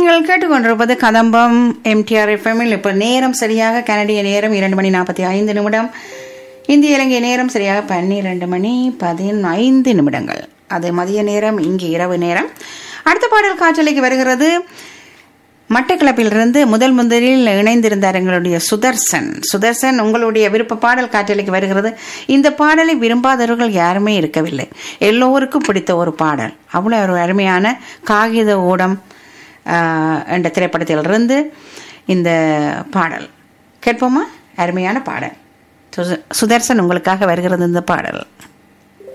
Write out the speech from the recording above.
நீங்கள் கேட்டுக்கொண்டிருப்பது கதம்பம் எம்டிஆர் எஃப்எம்மில் இப்போ நேரம் சரியாக கனடிய நேரம் இரண்டு மணி நாற்பத்தி ஐந்து நிமிடம் இந்திய இலங்கை நேரம் சரியாக பன்னிரண்டு மணி பதினைந்து நிமிடங்கள் அது மதிய நேரம் இங்கே இரவு நேரம் அடுத்த பாடல் காற்றலைக்கு வருகிறது மட்டக்களப்பிலிருந்து முதல் முதலில் இணைந்திருந்தார் எங்களுடைய சுதர்சன் சுதர்சன் உங்களுடைய விருப்ப பாடல் காற்றலைக்கு வருகிறது இந்த பாடலை விரும்பாதவர்கள் யாருமே இருக்கவில்லை எல்லோருக்கும் பிடித்த ஒரு பாடல் அவ்வளோ ஒரு அருமையான காகித ஊடம் ஆஹ், என்ற திரைப்படத்திலிருந்து இந்த பாடல் கேட்போமா அருமையான பாடல் சுத- சுதர்சன் உங்களுக்காக வருகிறது இந்த பாடல்